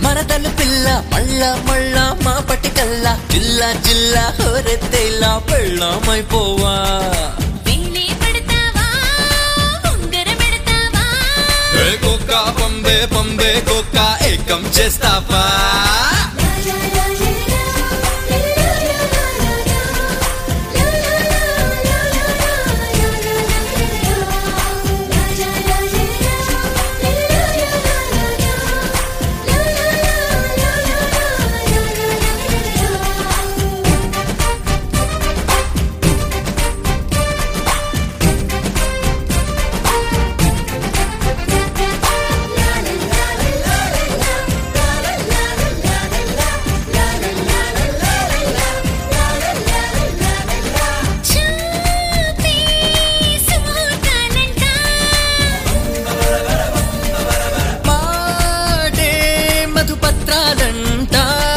మరదలు పిల్ల మళ్ళా మళ్ళా మా పటికల్లా జిల్లా జిల్లా హోరెత్తేలా పెళ్ళామైపోవా వేలే పడతావా ఉంగరం పెడతావా ఏ కుక్క పంబే పంబే కుక్క ఏకం చేస్తావా చూపే సుమోతానంట మాడే మధుపత్రాలంట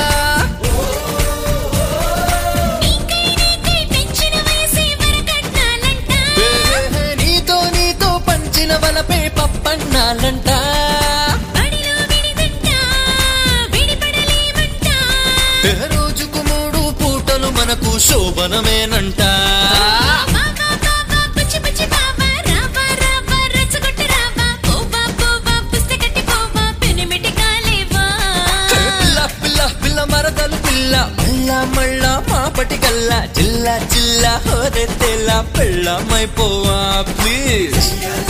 నీకై నీకై పెంచిన వయసే వరకట్నాలంట ఏ నీతో నీతో పంచిన వలపే పప్పన్నాలంట బడిలో విడిదంట విడిపడలేమంట ఏ రోజుకు మూడు పూటలు మనకు శోభనమేనంట బాబా బాబా పుచ్చి పుచ్చి బాబా రాబా రాబా రచ్చగొట్టు రాబా పోవా పోవా పుస్తకట్టి పోవా పెనిమిటి కాలేవా ఏ పిల్ల పిల్ల పిల్ల మరదలు పిల్ల మళ్ళా మళ్ళా మాపటి కల్లా జిల్లా జిల్లా హోరెత్తేలా పెళ్ళమైపోవా ప్లీజ్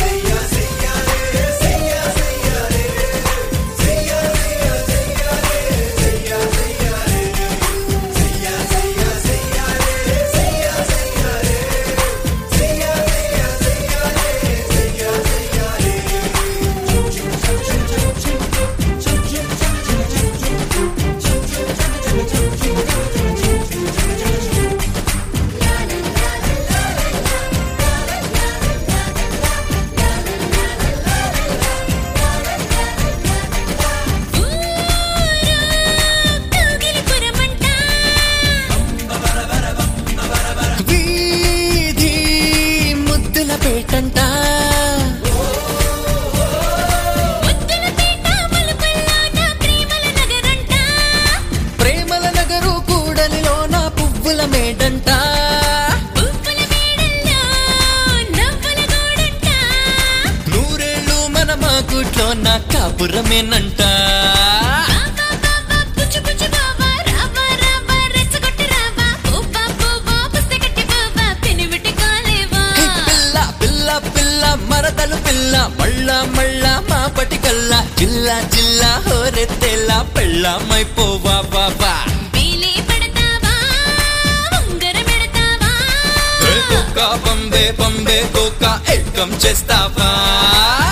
కౌగిలిపురమంట వీధి ముద్దుల పేటంట ముద్దుల పేట మలుపుల్లో నా ప్రేమల నగరంట ప్రేమల నగరు కూడలిలో నా పువ్వుల మేడంట పువ్వుల మేడల్లో నవ్వుల గూడంట నూరేళ్ళు మన మాగుట్లో నా కాపురమేనంట బాబా బాబా పుచ్చు పుచ్చు బాబా రాబా రాబా రెచ్చగొట్టు రాబా పోవా పోవా పుస్తకట్టి పోవా పెనిమిటి కాలేవా హే పిల్ల పిల్ల పిల్ల మరదలు పిల్ల మళ్ళా మళ్ళా మా పటికల్లా జిల్లా జిల్లా హోరెత్తేలా పెళ్ళమైపోవా బాబా వేలే పడతావా ఉంగరం పెడతావా కుక్క పంబే పంబే కుక్క ఏకం చేస్తావా